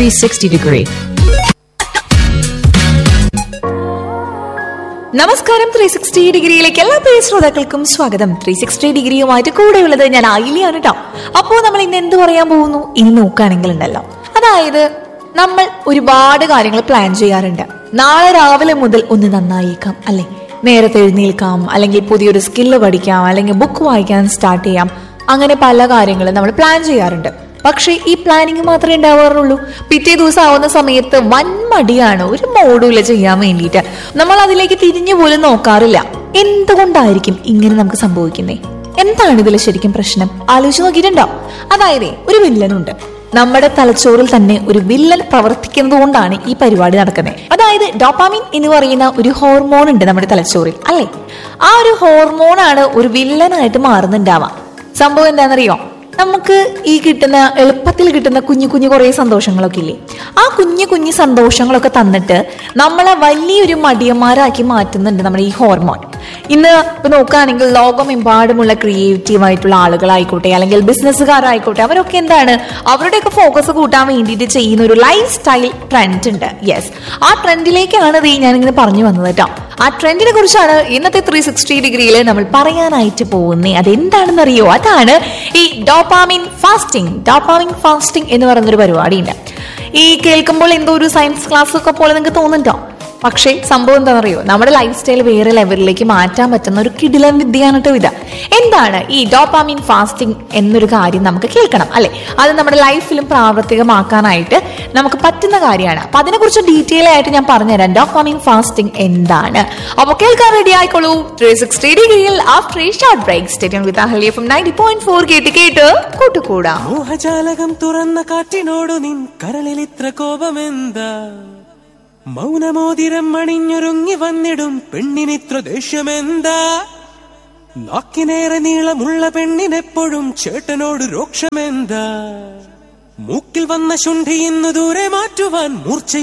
360 degree. നമസ്കാരം three sixty ഡിഗ്രിയിലേക്ക് എല്ലാ പ്രിയ ശ്രോതാക്കൾക്കും സ്വാഗതം ത്രീ സിക്സ്റ്റി ഡിഗ്രിയുമായിട്ട് കൂടെയുള്ളത് ഞാൻ ഐലിയാണ് കേട്ടോ അപ്പോൾ നമ്മൾ ഇന്ന് എന്ത് പറയാൻ പോകുന്നു ഇനി നോക്കുകയാണെങ്കിൽ ഉണ്ടല്ലോ അതായത് നമ്മൾ ഒരുപാട് കാര്യങ്ങൾ പ്ലാൻ ചെയ്യാറുണ്ട് നാളെ രാവിലെ മുതൽ ഒന്ന് നന്നായേക്കാം അല്ലെ നേരത്തെ എഴുന്നേൽക്കാം അല്ലെങ്കിൽ പുതിയൊരു സ്കില്ല് പഠിക്കാം അല്ലെങ്കിൽ ബുക്ക് വായിക്കാൻ സ്റ്റാർട്ട് ചെയ്യാം അങ്ങനെ പല കാര്യങ്ങളും നമ്മൾ പ്ലാൻ ചെയ്യാറുണ്ട് പക്ഷേ ഈ പ്ലാനിങ് മാത്രമേ ഉണ്ടാവാറുള്ളൂ പിറ്റേ ദിവസം ആവുന്ന സമയത്ത് വൻ മടിയാണ് ഒരു മോഡൂല ചെയ്യാൻ വേണ്ടിയിട്ട് നമ്മൾ അതിലേക്ക് തിരിഞ്ഞു പോലും നോക്കാറില്ല എന്തുകൊണ്ടായിരിക്കും ഇങ്ങനെ നമുക്ക് സംഭവിക്കുന്നേ എന്താണ് ഇതിൽ ശരിക്കും പ്രശ്നം ആലോചിച്ച് നോക്കിയിട്ടുണ്ടോ അതായത് ഒരു വില്ലനുണ്ട് നമ്മുടെ തലച്ചോറിൽ തന്നെ ഒരു വില്ലൻ പ്രവർത്തിക്കുന്നത് കൊണ്ടാണ് ഈ പരിപാടി നടക്കുന്നത് അതായത് ഡോപ്പാമിൻ എന്ന് പറയുന്ന ഒരു ഹോർമോൺ ഉണ്ട് നമ്മുടെ തലച്ചോറിൽ അല്ലേ ആ ഒരു ഹോർമോണാണ് ഒരു വില്ലനായിട്ട് മാറുന്നുണ്ടാവാം സംഭവം എന്താണെന്നറിയോ നമുക്ക് ഈ കിട്ടുന്ന എളുപ്പത്തിൽ കിട്ടുന്ന കുഞ്ഞു കുഞ്ഞു കുറേ സന്തോഷങ്ങളൊക്കെ ഇല്ലേ ആ കുഞ്ഞു കുഞ്ഞു സന്തോഷങ്ങളൊക്കെ തന്നിട്ട് നമ്മളെ വലിയൊരു മടിയന്മാരാക്കി മാറ്റുന്നുണ്ട് നമ്മുടെ ഈ ഹോർമോൺ ഇന്ന് ഇപ്പൊ നോക്കുകയാണെങ്കിൽ ലോകമെമ്പാടുമുള്ള ക്രിയേറ്റീവ് ആയിട്ടുള്ള ആളുകളായിക്കോട്ടെ അല്ലെങ്കിൽ ബിസിനസ്സുകാരായിക്കോട്ടെ അവരൊക്കെ എന്താണ് അവരുടെയൊക്കെ ഫോക്കസ് കൂട്ടാൻ വേണ്ടിയിട്ട് ചെയ്യുന്ന ഒരു ലൈഫ് സ്റ്റൈൽ ട്രെൻഡ് ഉണ്ട് യെസ് ആ ട്രെൻഡിലേക്കാണ് ഇത് ഞാനിങ്ങനെ പറഞ്ഞു വന്നത് കേട്ടോ ആ ട്രെൻഡിനെ കുറിച്ചാണ് ഇന്നത്തെ ത്രീ സിക്സ്റ്റി ഡിഗ്രിയിൽ നമ്മൾ പറയാനായിട്ട് പോകുന്നത് അതെന്താണെന്നറിയോ അതാണ് ഈ ഡോപ്പാമിൻ ഫാസ്റ്റിംഗ് ഡോപ്പാമിൻ ഫാസ്റ്റിംഗ് എന്ന് പറയുന്നൊരു പരിപാടിയുണ്ട് ഈ കേൾക്കുമ്പോൾ എന്തോ ഒരു സയൻസ് ക്ലാസ് ഒക്കെ പോലെ നിങ്ങൾക്ക് തോന്നുന്നുണ്ടോ പക്ഷേ സംഭവം എന്താണെന്നറിയോ നമ്മുടെ ലൈഫ് സ്റ്റൈൽ വേറെ ലെവലിലേക്ക് മാറ്റാൻ പറ്റുന്ന ഒരു കിടിലൻ വിദ്യയാണ് കേട്ടോ ഇത് എന്താണ് ഈ ഡോപ്പാമിൻ ഫാസ്റ്റിംഗ് എന്നൊരു കാര്യം നമുക്ക് കേൾക്കണം അല്ലെ അത് നമ്മുടെ ലൈഫിലും പ്രാവർത്തികമാക്കാനായിട്ട് നമുക്ക് പറ്റുന്ന കാര്യമാണ് അപ്പൊ അതിനെക്കുറിച്ച് ഡീറ്റെയിൽ ആയിട്ട് ഞാൻ പറഞ്ഞുതരാം ഡോപ്പാമിൻ ഫാസ്റ്റിംഗ് എന്താണ് അപ്പൊ കേൾക്കാൻ റെഡി ആയിക്കോളൂ ത്രീ സിക്സ്റ്റി ഡിഗ്രിയിൽ ആഫ്റ്റർ ഈ short break stadium with Ahalya from ninety point four കേട്ട് കേട്ട് കൂട്ടുകൂടാം മോഹജാലകം തുറന്ന കാറ്റിനോടു നിൻ കരളിലിത്ര കോപമെന്താ മൗനമോതിരം അണിഞ്ഞൊരുങ്ങി വന്നിടും പെണ്ണിനിത്ര ദേഷ്യമെന്താ നാക്കിനേറെ നീളമുള്ള പെണ്ണിനെപ്പോഴും ചേട്ടനോട് രോക്ഷമെന്താ മൂക്കിൽ വന്ന ശുണ്ഠി ഇന്നു ദൂരെ മാറ്റുവാൻ മൂർച്ച